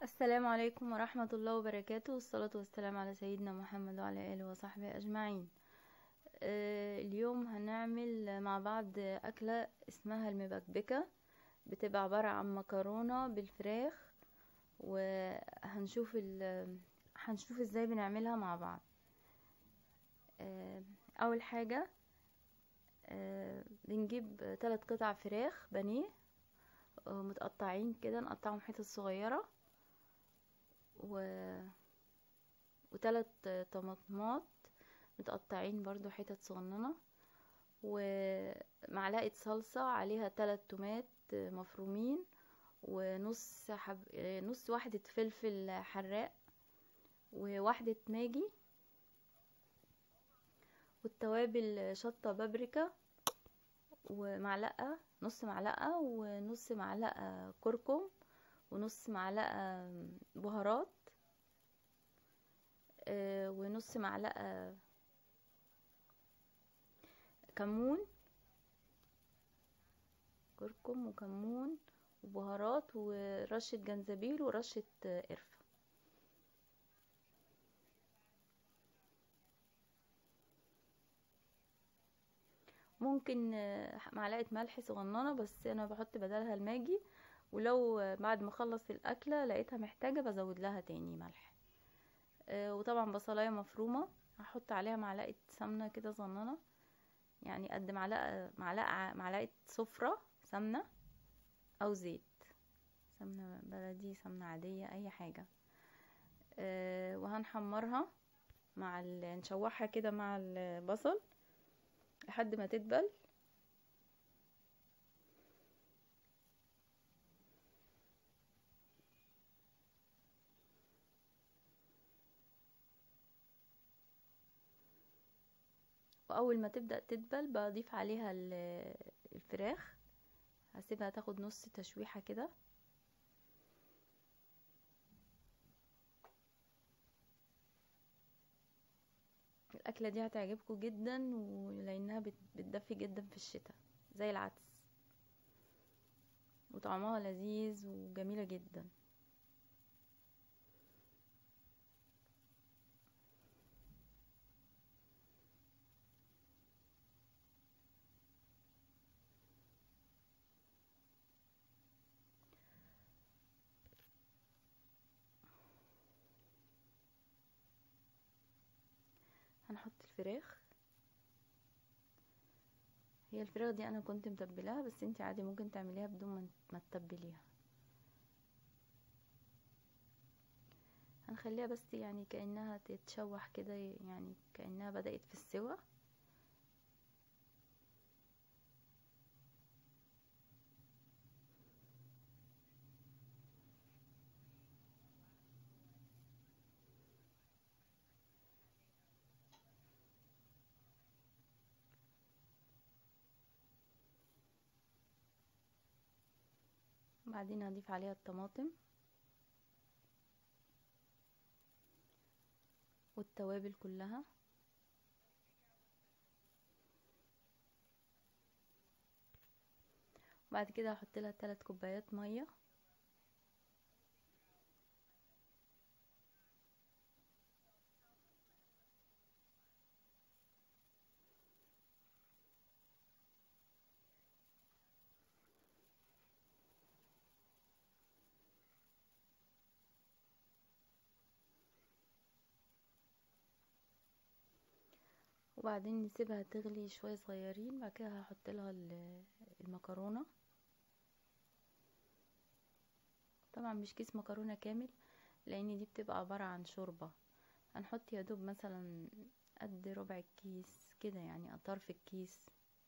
السلام عليكم ورحمة الله وبركاته والصلاة والسلام على سيدنا محمد وعلى آله وصحبه أجمعين آه، اليوم هنعمل مع بعض أكلة اسمها المبكبكة بتبقى عبارة عن مكرونة بالفراخ وهنشوف ال هنشوف ازاي بنعملها مع بعض آه، أول حاجة آه، بنجيب ثلاث قطع فراخ بانيه متقطعين كده نقطعهم حتت صغيره و وتلات طماطمات متقطعين برضو حتت صغننة ومعلقة صلصة عليها تلات تومات مفرومين ونص حب... نص واحدة فلفل حراق وواحدة ماجي والتوابل شطة بابريكا ومعلقة نص معلقة ونص معلقة كركم ونص معلقة بهارات آه ونص معلقة كمون كركم وكمون وبهارات ورشة جنزبيل ورشة قرفة ممكن معلقة ملح صغننة بس انا بحط بدلها الماجي ولو بعد ما اخلص الاكله لقيتها محتاجه بزود لها تاني ملح آه وطبعا بصلايه مفرومه هحط عليها معلقه سمنه كده صغننه يعني قد معلقه معلقه معلقه سفره سمنه او زيت سمنه بلدي سمنه عاديه اي حاجه آه وهنحمرها مع نشوحها كده مع البصل لحد ما تدبل واول ما تبدا تدبل بضيف عليها الفراخ هسيبها تاخد نص تشويحه كده الاكله دي هتعجبكم جدا ولانها بتدفي جدا في الشتاء زي العدس وطعمها لذيذ وجميله جدا هنحط الفراخ هي الفراخ دي انا كنت متبلاها بس انتي عادي ممكن تعمليها بدون ما تتبليها هنخليها بس يعني كأنها تتشوح كده يعني كأنها بدأت في السوا بعدين هضيف عليها الطماطم والتوابل كلها بعد كده هحط لها 3 كوبايات ميه وبعدين نسيبها تغلي شويه صغيرين بعد كده هحط لها المكرونه طبعا مش كيس مكرونه كامل لان دي بتبقى عباره عن شوربه هنحط يا دوب مثلا قد ربع الكيس كده يعني طرف الكيس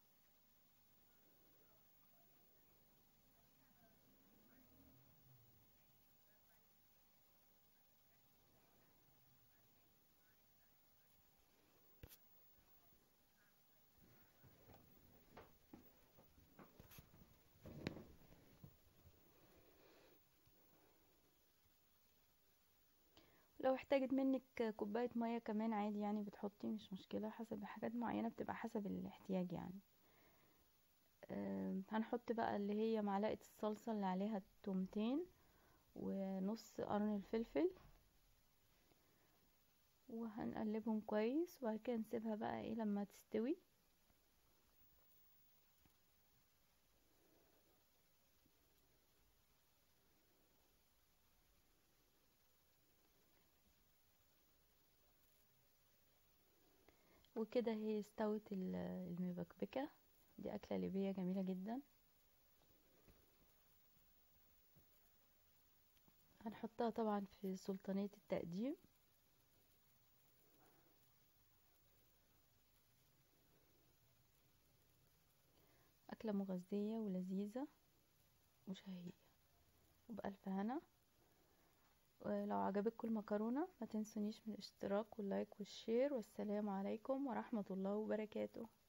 لو احتاجت منك كوباية مية كمان عادي يعني بتحطي مش مشكلة حسب حاجات معينة بتبقى حسب الاحتياج يعني أه هنحط بقى اللي هي معلقة الصلصة اللي عليها التومتين ونص قرن الفلفل وهنقلبهم كويس وبعد كده نسيبها بقى ايه لما تستوي وكده هي استوت المبكبكة دي أكلة ليبية جميلة جدا هنحطها طبعا في سلطانية التقديم أكلة مغذية ولذيذة وشهية وبألف هنا ولو عجبتكم المكرونة ما تنسونيش من الاشتراك واللايك والشير والسلام عليكم ورحمة الله وبركاته